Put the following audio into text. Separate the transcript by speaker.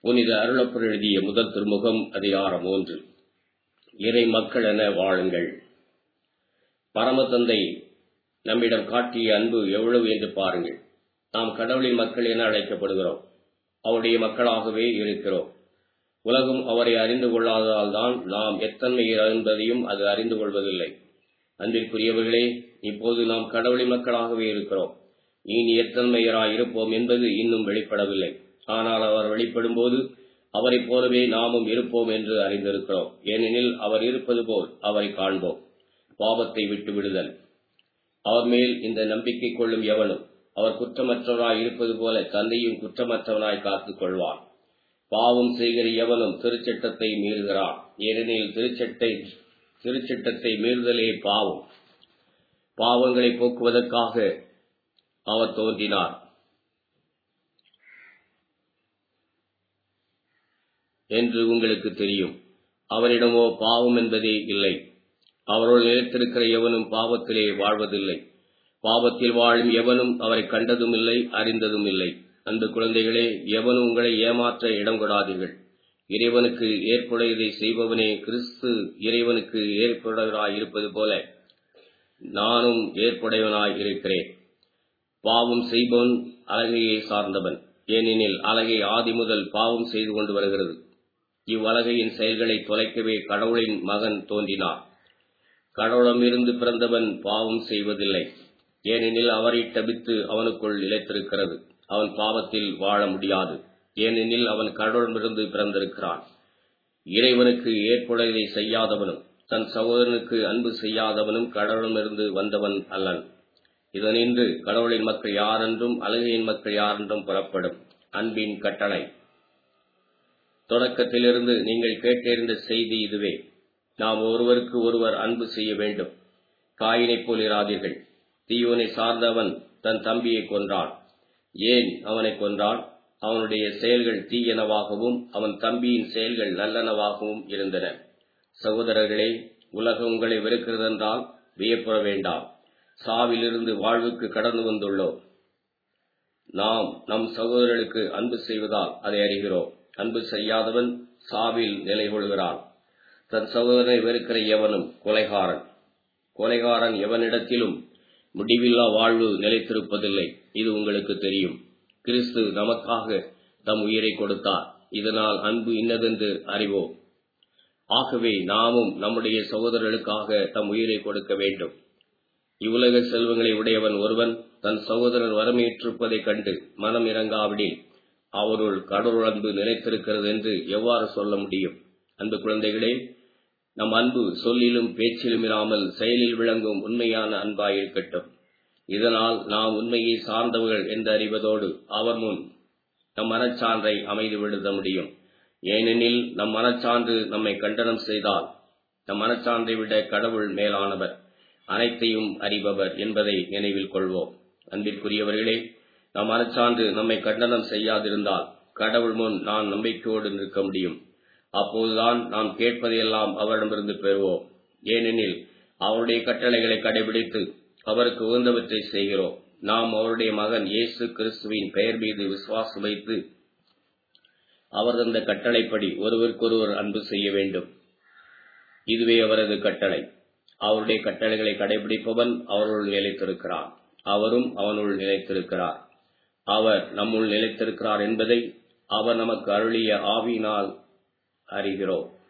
Speaker 1: புனித அருளப்பர் எழுதிய முதல் திருமுகம் அதிகாரம் மூன்று இறை மக்கள் என வாழுங்கள் பரமதந்தை நம்மிடம் காட்டிய அன்பு எவ்வளவு என்று பாருங்கள் நாம் கடவுளின் மக்கள் என அழைக்கப்படுகிறோம் அவருடைய மக்களாகவே இருக்கிறோம் உலகம் அவரை அறிந்து கொள்ளாததால் தான் நாம் எத்தன்மையர் என்பதையும் அது அறிந்து கொள்வதில்லை அன்பிற்குரியவர்களே இப்போது நாம் கடவுளின் மக்களாகவே இருக்கிறோம் இனி எத்தன்மையராய் இருப்போம் என்பது இன்னும் வெளிப்படவில்லை ஆனால் அவர் வெளிப்படும் போது அவரைப் போலவே நாமும் இருப்போம் என்று அறிந்திருக்கிறோம் ஏனெனில் அவர் இருப்பது போல் அவரை காண்போம் பாவத்தை விட்டு விடுதல் அவர் மேல் இந்த நம்பிக்கை கொள்ளும் எவனும் அவர் குற்றமற்றவராய் இருப்பது போல தந்தையும் குற்றமற்றவனாய் காத்துக் கொள்வான் பாவம் செய்கிற எவனும் திருச்சட்டத்தை மீறுகிறான் ஏனெனில் திருச்சட்டை திருச்சட்டத்தை மீறுதலே பாவம் பாவங்களை போக்குவதற்காக அவர் தோன்றினார் என்று உங்களுக்கு தெரியும் அவரிடமோ பாவம் என்பதே இல்லை அவரோடு நிலைத்திருக்கிற எவனும் பாவத்திலே வாழ்வதில்லை பாவத்தில் வாழும் எவனும் அவரை கண்டதும் இல்லை அறிந்ததும் இல்லை அந்த குழந்தைகளே எவனும் உங்களை ஏமாற்ற இடம் கொடாதீர்கள் இறைவனுக்கு ஏற்புடையதை செய்பவனே கிறிஸ்து இறைவனுக்கு ஏற்புடையவராய் இருப்பது போல நானும் ஏற்புடையவனாய் இருக்கிறேன் பாவம் செய்பவன் அழகையை சார்ந்தவன் ஏனெனில் அழகை ஆதி முதல் பாவம் செய்து கொண்டு வருகிறது இவ்வலகையின் செயல்களை தொலைக்கவே கடவுளின் மகன் தோன்றினார் கடவுளமிருந்து பிறந்தவன் பாவம் செய்வதில்லை ஏனெனில் அவரை தபித்து அவனுக்குள் நிலைத்திருக்கிறது அவன் பாவத்தில் வாழ முடியாது ஏனெனில் அவன் கடவுளமிருந்து பிறந்திருக்கிறான் இறைவனுக்கு ஏற்புடையதை செய்யாதவனும் தன் சகோதரனுக்கு அன்பு செய்யாதவனும் கடவுளமிருந்து வந்தவன் அல்லன் இதனின்று கடவுளின் மக்கள் யாரென்றும் அழகையின் மக்கள் யாரென்றும் புறப்படும் அன்பின் கட்டளை தொடக்கத்திலிருந்து நீங்கள் கேட்டறிந்த செய்தி இதுவே நாம் ஒருவருக்கு ஒருவர் அன்பு செய்ய வேண்டும் காயினைப் போல் இராதீர்கள் தீயோனை சார்ந்தவன் தன் தம்பியை கொன்றான் ஏன் அவனை கொன்றான் அவனுடைய செயல்கள் தீயனவாகவும் அவன் தம்பியின் செயல்கள் நல்லனவாகவும் இருந்தன சகோதரர்களே உலகம் உங்களை வெறுக்கிறதென்றால் வியப்புற வேண்டாம் சாவிலிருந்து வாழ்வுக்கு கடந்து வந்துள்ளோம் நாம் நம் சகோதரர்களுக்கு அன்பு செய்வதால் அதை அறிகிறோம் அன்பு செய்யாதவன் சாவில் நிலை கொள்கிறான் தன் சகோதரனை வெறுக்கிற எவனும் கொலைகாரன் கொலைகாரன் எவனிடத்திலும் முடிவில்லா வாழ்வு நிலைத்திருப்பதில்லை இது உங்களுக்கு தெரியும் கிறிஸ்து நமக்காக தம் உயிரை கொடுத்தார் இதனால் அன்பு இன்னதென்று அறிவோம் ஆகவே நாமும் நம்முடைய சகோதரர்களுக்காக தம் உயிரை கொடுக்க வேண்டும் இவ்வுலக செல்வங்களை உடையவன் ஒருவன் தன் சகோதரர் வரமேற்றிருப்பதைக் கண்டு மனம் இறங்காவிடில் அவருள் கடவுள் அன்பு நிலைத்திருக்கிறது என்று எவ்வாறு சொல்ல முடியும் அன்பு குழந்தைகளே நம் அன்பு சொல்லிலும் பேச்சிலும் இராமல் செயலில் விளங்கும் உண்மையான அன்பாயிருக்கட்டும் இதனால் நாம் உண்மையை சார்ந்தவர்கள் என்று அறிவதோடு அவர் முன் நம் மனச்சான்றை அமைதி விடுத முடியும் ஏனெனில் நம் மனச்சான்று நம்மை கண்டனம் செய்தால் நம் மனச்சான்றை விட கடவுள் மேலானவர் அனைத்தையும் அறிபவர் என்பதை நினைவில் கொள்வோம் அன்பிற்குரியவர்களே நம் மனச்சான்று நம்மை கண்டனம் செய்யாதிருந்தால் கடவுள் முன் நான் நம்பிக்கையோடு நிற்க முடியும் அப்போதுதான் நாம் கேட்பதையெல்லாம் அவரிடமிருந்து பெறுவோம் ஏனெனில் அவருடைய கட்டளைகளை கடைபிடித்து அவருக்கு உகந்தவற்றை செய்கிறோம் நாம் அவருடைய மகன் இயேசு கிறிஸ்துவின் பெயர் மீது விசுவாசம் வைத்து அவர் தந்த கட்டளைப்படி ஒருவருக்கொருவர் அன்பு செய்ய வேண்டும் இதுவே அவரது கட்டளை அவருடைய கட்டளைகளை கடைபிடிப்பவன் அவருள் நிலைத்திருக்கிறார் அவரும் அவனுள் நிலைத்திருக்கிறார் அவர் நம்முள் நிலைத்திருக்கிறார் என்பதை அவர் நமக்கு அருளிய ஆவியினால் அறிகிறோம்